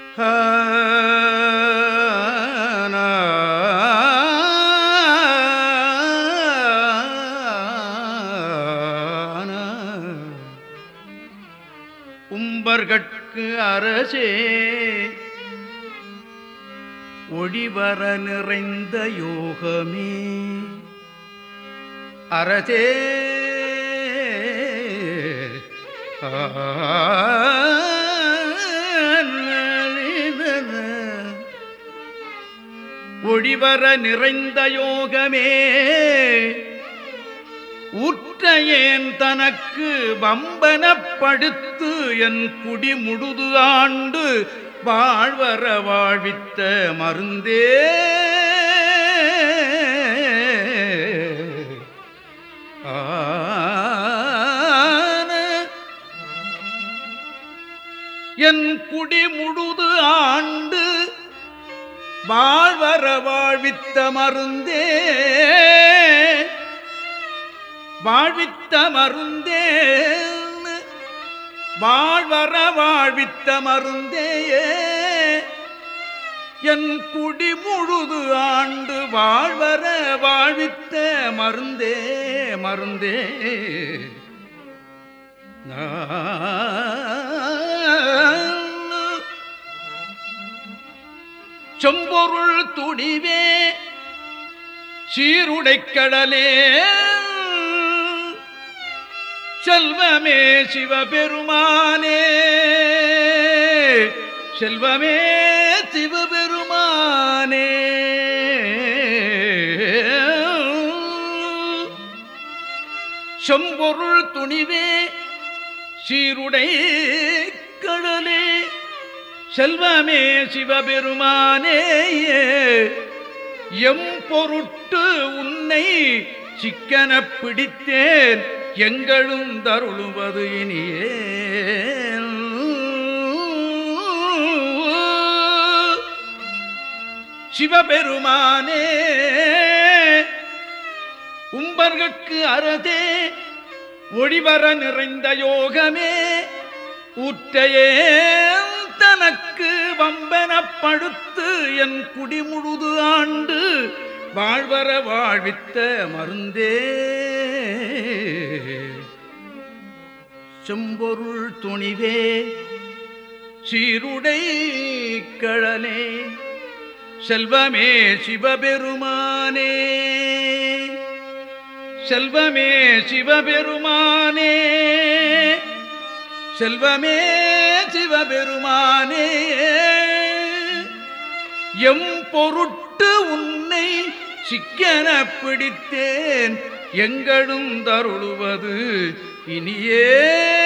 உம்பர்கட்கு அரசே ஒளிவர நிறைந்த யோகமே அரசே ஒளிவர நிறைந்த யோகமே உற்றையேன் தனக்கு வம்பனப்படுத்து என் குடி முழுது ஆண்டு வாழ்வர வாழ்வித்த மருந்தே ஆன என் குடி முழுது ஆண்டு வாழ்வர வாழ்வித்த மருந்தே வாழ்வித்த மருந்தே வாழ்வர வாழ்வித்த மருந்தே என் குடி முழுது ஆண்டு வாழ்வர வாழ்வித்த மருந்தே மருந்தே நான் செம்பொருள் துடிவே சீருடைக்கடலே செல்வமே சிவபெருமானே செல்வமே சிவபெருமானே செம்பொருள் துணிவே சீருடை கடலே செல்வமே சிவபெருமானே எம் பொருட்டு உன்னை சிக்கன பிடித்தேன் எங்களும் தருளுவது இனியே சிவபெருமானே உம்பர்கட்கு அறதே ஒளிவர நிறைந்த யோகமே ஊற்றையே தனக்கு வம்பனப்படுத்து என் குடி முழுது ஆண்டு வாழ்வர வாழ்வித்த மருந்தே செம்பொருள் துணிவே சீருடை கழலே செல்வமே சிவபெருமானே செல்வமே சிவபெருமானே செல்வமே சிவபெருமானே எம் பொருட்டு உன்னை சிக்கன பிடித்தேன் எங்களும் தருளுவது இனியே